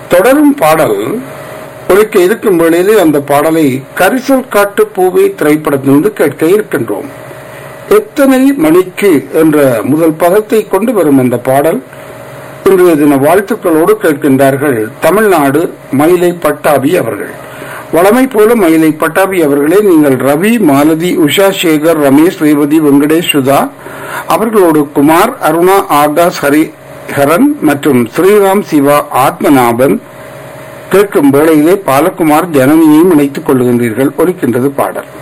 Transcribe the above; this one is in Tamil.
தொடரும் பாடல் ஒழிக்க இருக்கும் வேளையிலே அந்த பாடலை கரிசல் காட்டு பூவை திரைப்படத்திலிருந்து கேட்க இருக்கின்றோம் எத்தனை மணிக்கு என்ற முதல் பதத்தை கொண்டு வரும் அந்த பாடல் இன்றைய தின வாழ்த்துக்களோடு கேட்கின்றார்கள் தமிழ்நாடு மயிலை பட்டாபி அவர்கள் வளமை போல மயிலை பட்டாபி அவர்களே நீங்கள் ரவி மாலதி உஷா சேகர் ரமேஷ் ரேவதி வெங்கடேஷ் சுதா அவர்களோடு குமார் அருணா ஆகாஷ் ஹரிஹரன் மற்றும் ஸ்ரீராம் சிவா ஆத்மநாபன் கேட்கும் வேளையிலே பாலகுமார் ஜனனியையும் இணைத்துக் கொள்கின்றீர்கள் ஒலிக்கின்றது பாடல்